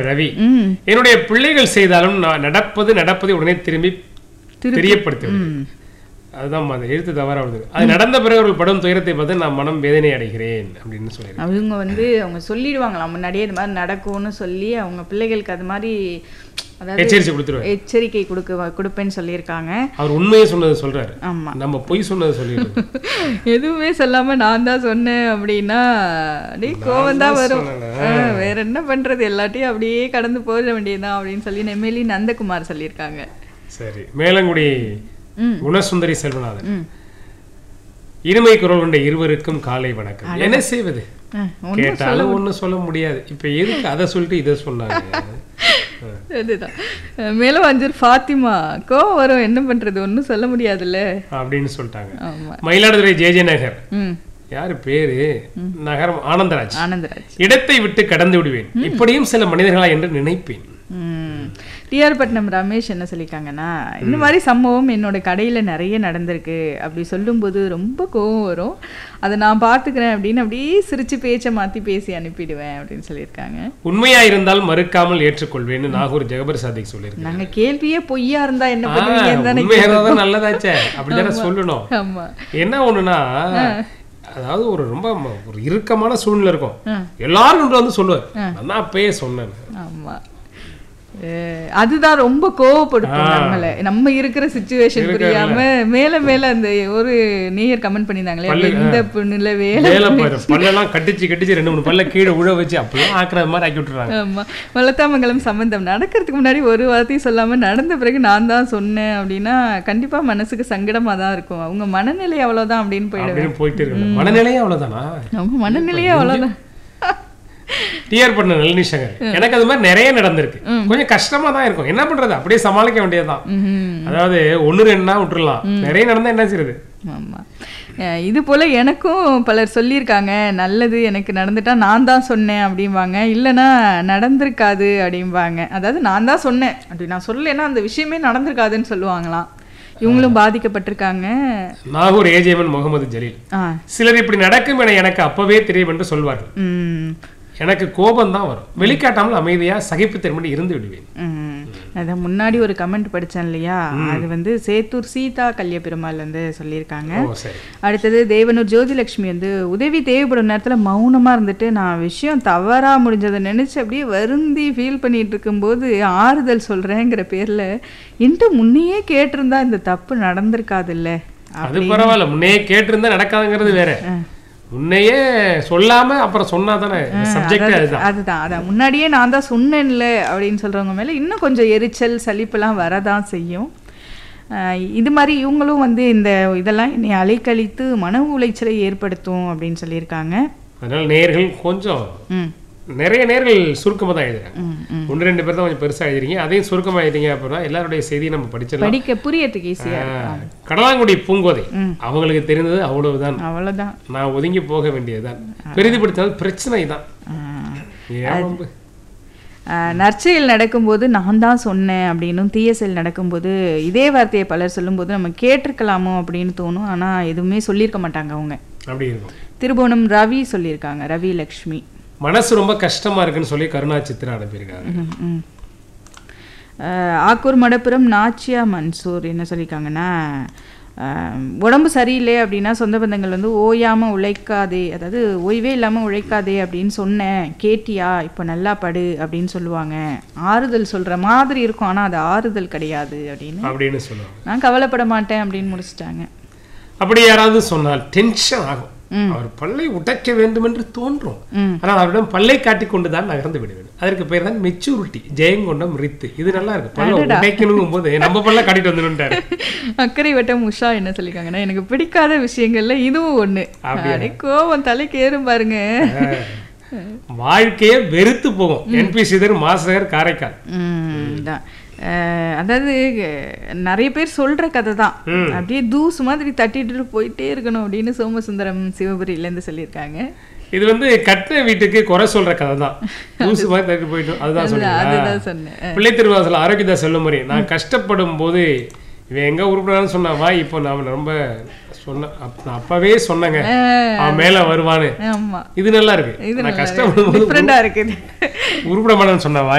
பேர் ரவி ம் என்னுடைய பிள்ளைகள் செய்தாலும் நான் நடப்பது நடப்பதை உடனே திரும்பி திருப்பி- தெரியப்படுத்துவேன் ம் அதுதான் அந்த எழுத்து தவறா வருது அது நடந்த பிறகு அவர்கள் படும் துயரத்தை பார்த்து நான் மனம் வேதனை அடைகிறேன் அப்படின்னு சொல்லியிருக்கேன் அவங்க வந்து அவங்க சொல்லிடுவாங்களாம் முன்னாடியே இது மாதிரி நடக்கும்னு சொல்லி அவங்க பிள்ளைகளுக்கு அது மாதிரி அதாவது எச்சரிச்சு கொடுத்துருவாரு எச்சரிக்கை கொடுக்க கொடுப்பேன்னு சொல்லியிருக்காங்க அவர் உண்மையை சொன்னதை சொல்றாரு ஆமா நம்ம பொய் சொன்னதை சொல்லிடுறோம் எதுவுமே சொல்லாம நான் தான் சொன்னேன் அப்படின்னா அப்படியே கோவம் தான் வரும் ஆ, வேற என்ன பண்றது எல்லாத்தையும் அப்படியே கடந்து போயிட வேண்டியதுதான் அப்படின்னு சொல்லி நெம்மேலி நந்தகுமார் சொல்லியிருக்காங்க சரி மேலங்குடி ம் குணசுந்தரி செல்வநாதன் ம் இனிமை குரல் கொண்ட இருவருக்கும் காலை வணக்கம் என்ன செய்வது ஆ, கேட்டாலும் ஒண்ணும் சொல்ல முடியாது இப்ப எதுக்கு அதை சொல்லிட்டு இதை சொன்னாங்க அதுதான் மேலும் அஞ்சர் ஃபாத்திமா கோவம் வரும் என்ன பண்றது ஒன்றும் சொல்ல முடியாதுல்ல அப்படின்னு சொல்லிட்டாங்க ஆமா மயிலாடுதுறை ஜே ஜே நகர் ம் யாரு பேரு நகரம் ஆனந்தராஜ் ஆனந்தராஜ் இடத்தை விட்டு கடந்து விடுவேன் இப்படியும் சில மனிதர்களா என்று நினைப்பேன் ம் டிஆர் பட்னம் ரமேஷ் என்ன சொல்லியிருக்காங்கன்னா இந்த மாதிரி சம்பவம் என்னோட கடையில் நிறைய நடந்திருக்கு அப்படி சொல்லும்போது ரொம்ப கோவம் வரும் அதை நான் பார்த்துக்கிறேன் அப்படின்னு அப்படியே சிரிச்சு பேச்சை மாற்றி பேசி அனுப்பிடுவேன் அப்படின்னு சொல்லியிருக்காங்க உண்மையா இருந்தால் மறுக்காமல் ஏற்றுக்கொள்வேன்னு நாகூர் ஜெகபர் சாதிக் சொல்லியிருக்காங்க நாங்கள் கேள்வியே பொய்யா இருந்தா என்ன ஆ, பண்ணுவீங்கன்னு தானே உண்மையா இருந்தா நல்லதாச்சே அப்படிதானே சொல்லணும் ஆமா என்ன ஒண்ணுன்னா அதாவது ஒரு ரொம்ப ம- ஒரு இறுக்கமான சூழ்நிலை இருக்கும் ஆ. எல்லாரும் கொண்டு வந்து சொல்லுவார் நான் தான் அப்பயே சொன்னேன் ஆமா அஹ் அதுதான் ரொம்ப கோவப்படுத்தும் நம்மள நம்ம இருக்கிற சுச்சுவேஷன் புரியாம மேல மேல அந்த ஒரு நேயர் கமெண்ட் பண்ணியிருந்தாங்களே பல்லு, எந்த பொண்ணுல வேலை வேலை பாரு பல்லெல்லாம் கட்டிச்சு கட்டிச்சு ரெண்டு மூணு பல்ல கீழே உழ வச்சு அப்படிலாம் ஆக்குற மாதிரி ஆக்கி விட்டுறாங்க ஆமா வளத்தாமங்கலம் சம்பந்தம் நடக்கிறதுக்கு முன்னாடி ஒரு வார்த்தையும் சொல்லாம நடந்த பிறகு நான் தான் சொன்னேன் அப்படின்னா கண்டிப்பா மனசுக்கு சங்கடமா தான் இருக்கும் அவங்க மனநிலை அவ்வளவுதான் அப்படின்னு போயிடுவேன் அப்படின்னு போயிட்டு இருக்கு மனநிலையே அவ்வளவுதானா அவங்க மனநிலையே அவ்வளவுதான் டிஆர் பண்ண நளினி சங்கர் எனக்கு அது மாதிரி நிறைய நடந்திருக்கு கொஞ்சம் கஷ்டமா தான் இருக்கும் என்ன பண்றது அப்படியே சமாளிக்க வேண்டியதுதான் ம்ஹும். அதாவது ஒண்ணு ரெண்டுனா விட்டுறலாம் நிறைய நடந்தா என்ன செய்யுது ஆமா அஹ் இது போல எனக்கும் பலர் சொல்லியிருக்காங்க நல்லது எனக்கு நடந்துட்டா நான் தான் சொன்னேன் அப்படிம்பாங்க இல்லைன்னா நடந்திருக்காது அப்படிம்பாங்க அதாவது நான் தான் சொன்னேன் அப்படி நான் சொல்லலைன்னா அந்த விஷயமே நடந்திருக்காதுன்னு சொல்லுவாங்களாம் இவங்களும் பாதிக்கப்பட்டிருக்காங்க நாகூர் ஏஜேமன் முகமது ஜலீல் ஆ சிலர் இப்படி நடக்கும் என எனக்கு அப்பவே தெரியும் என்று சொல்வார்கள் ம் எனக்கு கோபம் தான் வரும் வெளிக்காட்டாமல் அமைதியா சகிப்புத்தன்மை இருந்து விடுவேன் ம். அதான் முன்னாடி ஒரு கமெண்ட் படிச்சேன் இல்லையா அது வந்து சேத்தூர் சீதா கல்ய பெருமாள் வந்து சொல்லியிருக்காங்க ஓ சரி அடுத்தது தேவனூர் ஜோதிலட்சுமி வந்து உதவி தேவைப்படும் நேரத்தில் மௌனமாக இருந்துட்டு நான் விஷயம் தவறாக முடிஞ்சதை நினச்சி அப்படியே வருந்தி ஃபீல் பண்ணிட்டு இருக்கும்போது ஆறுதல் சொல்கிறேங்கிற பேரில் இன்னும் முன்னையே கேட்டிருந்தா இந்த தப்பு நடந்திருக்காதுல்ல அது பரவாயில்ல முன்னையே கேட்டிருந்தா நடக்காதுங்கிறது வேற முன்னையே சொல்லாம அப்புறம் சொன்னா தானே சப்ஜெக்ட் அதுதான் அதுதான் அதான் முன்னாடியே நான் தான் சொன்னேன்ல அப்படின்னு சொல்கிறவங்க மேலே இன்னும் கொஞ்சம் எரிச்சல் சலிப்பெல்லாம் வரதான் செய்யும் அஹ் இது மாதிரி இவங்களும் வந்து இந்த இதெல்லாம் என்னை அலைக்கழித்து மன உளைச்சலை ஏற்படுத்தும் அப்படின்னு சொல்லியிருக்காங்க அதனால நேர்கள் கொஞ்சம் ம் நிறைய நேர்கள் சுருக்கமா தான் எழுதுறாங்க ம் ம் ஒன்று ரெண்டு பேர் தான் கொஞ்சம் பெருசா எழுதுறீங்க அதையும் சுருக்கமா எழுதிங்க அப்படின்னா எல்லாருடைய செய்தியை நம்ம படிச்சிடலாம் படிக்க புரியறதுக்கு ஈஸியா இருக்கும் ஆஹ், கடலாங்குடி பூங்கோதை அவங்களுக்கு தெரிந்தது அவ்வளவுதான் அவ்வளவுதான் நான் ஒதுங்கி போக வேண்டியதுதான் பெரிதுபடுத்தினால் பிரச்சனை தான் ஆஹ் ஏன் வம்பு? ஆஹ் நற்செயல் நடக்கும்போது நான் தான் சொன்னேன் அப்படின்னும் தீய செயல் நடக்கும்போது இதே வார்த்தையை பலர் சொல்லும்போது நம்ம கேட்டிருக்கலாமோ அப்படின்னு தோணும் ஆனா எதுவுமே சொல்லியிருக்க மாட்டாங்க அவங்க அப்படி இருக்கும் திருபுவனம் ரவி சொல்லியிருக்காங்க ரவி லக்ஷ்மி மனசு ரொம்ப கஷ்டமா இருக்குன்னு சொல்லி கருணா சித்திரா அனுப்பியிருக்காங்க ம், ம். ஆஹ் ஆக்கூர் மடப்புரம் நாச்சியா மன்சூர் என்ன சொல்லியிருக்காங்கன்னா ஆஹ் உடம்பு சரியில்லை அப்படின்னா சொந்த பந்தங்கள் வந்து ஓயாம உழைக்காதே அதாவது ஓய்வே இல்லாம உழைக்காதே அப்படின்னு சொன்னேன் கேட்டியா இப்போ நல்லா படு அப்படின்னு சொல்லுவாங்க ஆறுதல் சொல்ற மாதிரி இருக்கும் ஆனா அது ஆறுதல் கிடையாது அப்படின்னு அப்படின்னு சொல்லுவாங்க நான் கவலைப்பட மாட்டேன் அப்படின்னு முடிச்சிட்டாங்க அப்படி யாராவது சொன்னால் டென்ஷன் ஆகும் அவர் பல்லை உடைக்க வேண்டும் என்று தோன்றும் ம். ஆனால் அவரிடம் பல்லை காட்டிக் கொண்டுதான் நகர்ந்து விடுவேன் அதற்கு பேர் தான் மெச்சூரிட்டி ஜெயங்கொண்டம் ரித்து இது நல்லா இருக்கு பல்ல உடைக்கணும் போது நம்ம பல்ல காட்டிட்டு வந்துட்டாரு அக்கறை வட்டம் உஷா என்ன சொல்லியிருக்காங்கன்னா எனக்கு பிடிக்காத விஷயங்கள்ல இதுவும் ஒண்ணு அப்படியே கோவம் தலைக்கு ஏறும் பாருங்க வாழ்க்கையே வெறுத்து போகும் என்பி சிதர் மாசகர் காரைக்கால் ம், இதான். அஹ், அதாவது அஹ், நிறைய பேர் சொல்ற கதை தான் அப்படியே தூசு மாதிரி தட்டிட்டு போயிட்டே இருக்கணும் அப்படின்னு சோமசுந்தரம் சிவபுரியில இருந்து சொல்லியிருக்காங்க இது வந்து கட்டின வீட்டுக்கு குறை சொல்ற கதை தான் லூசு மாதிரி தட்டி போயிட்டோம் அதுதான் சொன்னீங்களா அதுதான் சொன்னேன் பிள்ளை திருவாசல் ஆரோக்கியதா செல்லும் மாதிரி நான் கஷ்டப்படும் போது இவன் எங்க உருப்படான்னு சொன்னா வா இப்போ நான் ரொம்ப சொன்ன அப்- நான் அப்பவே சொன்னேங்க அவன் மேல வருவான்னு ஆமா இது நல்லா இருக்கு இது நான் கஷ்டப்படும் போது டிஃப்ரெண்டா இருக்குது உருப்பட மாட்டேன்னு சொன்ன வா